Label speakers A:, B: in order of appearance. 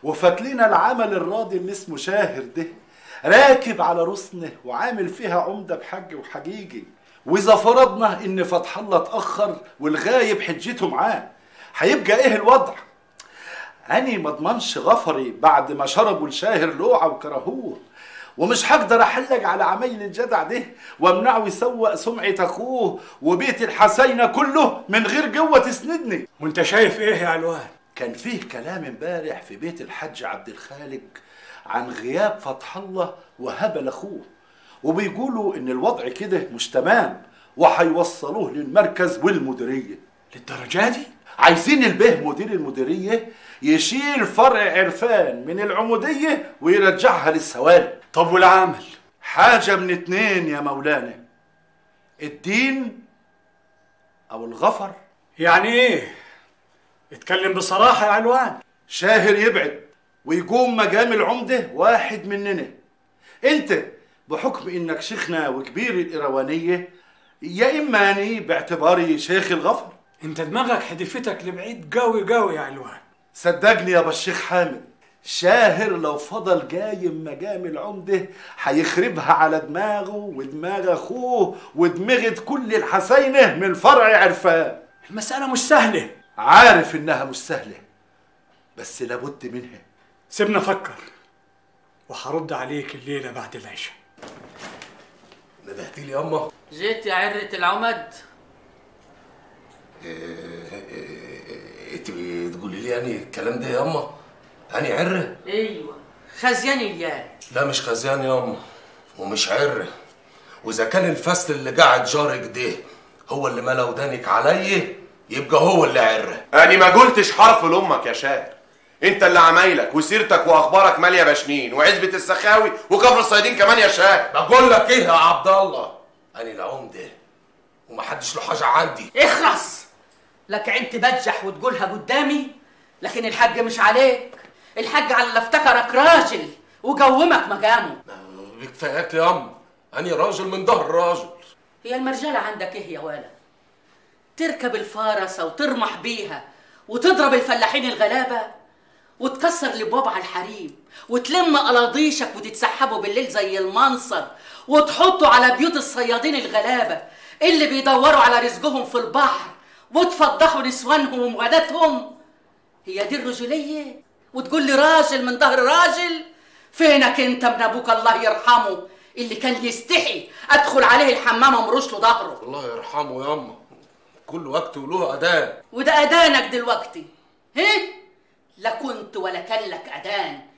A: وفات لنا العمل الراضي اللي اسمه شاهر ده راكب على رسنه وعامل فيها عمدة بحج وحقيقي وإذا فرضنا إن فتح الله اتأخر والغايب حجته معاه هيبقى إيه الوضع؟ أني ما اضمنش غفري بعد ما شربوا الشاهر لوعة وكرهوه ومش هقدر احلق على عمايل الجدع ده وامنعه يسوق سمعة اخوه وبيت الحسينة كله من غير قوة تسندني
B: وانت شايف ايه يا علوان
A: كان فيه كلام امبارح في بيت الحاج عبد الخالق عن غياب فتح الله وهبل اخوه وبيقولوا ان الوضع كده مش تمام وهيوصلوه للمركز والمديريه
B: للدرجه دي
A: عايزين البه مدير المديريه يشيل فرع عرفان من العموديه ويرجعها للسوالف
B: طب والعمل
A: حاجه من اتنين يا مولانا الدين او الغفر
B: يعني ايه اتكلم بصراحه يا علوان
A: شاهر يبعد ويقوم مقام العمده واحد مننا انت بحكم انك شيخنا وكبير الايروانيه يا اماني باعتباري شيخ الغفر
B: انت دماغك حدفتك لبعيد قوي قوي يا علوان
A: صدقني يا بالشيخ حامد شاهر لو فضل قايم مقام العمدة هيخربها على دماغه ودماغ أخوه ودماغة كل الحسينة من فرع عرفان
B: المسألة مش سهلة
A: عارف إنها مش سهلة بس لابد منها
B: سيبنا أفكر وهرد عليك الليلة بعد العشاء
C: ندهتي لي ياما
D: جيت يا عرة العمد
C: انت بتقولي لي يعني الكلام ده ياما اني عره
D: ايوه خزيان اياه
C: لا مش خزيان ياما ومش عره واذا كان الفصل اللي قاعد جارك ده هو اللي ملا ودانك عليا يبقى هو اللي عره
E: أنا ما قلتش حرف لأمك يا شاهر أنت اللي عمايلك وسيرتك وأخبارك مالية بشنين وعزبة السخاوي وكفر الصيادين كمان يا شاهر
C: بقول لك ايه يا عبد الله اني العمده ومحدش له حاجه عندي
D: اخرس لك عين تبجح وتقولها قدامي لكن الحج مش عليك الحج على اللي افتكرك راجل وقومك مقامه
C: بكفاياك يا ام اني راجل من ظهر راجل
D: هي المرجلة عندك ايه يا ولد تركب الفارسة وترمح بيها وتضرب الفلاحين الغلابة وتكسر الابواب على الحريم وتلم قلاضيشك وتتسحبوا بالليل زي المنصب وتحطوا على بيوت الصيادين الغلابة اللي بيدوروا على رزقهم في البحر وتفضحوا نسوانهم ومغاداتهم هي دي الرجولية وتقول لي راجل من ظهر راجل فينك انت من ابوك الله يرحمه اللي كان يستحي ادخل عليه الحمام امرش له ظهره
C: الله يرحمه يا اما كل وقت وله اذان
D: وده اذانك دلوقتي هه لا كنت ولا كان لك اذان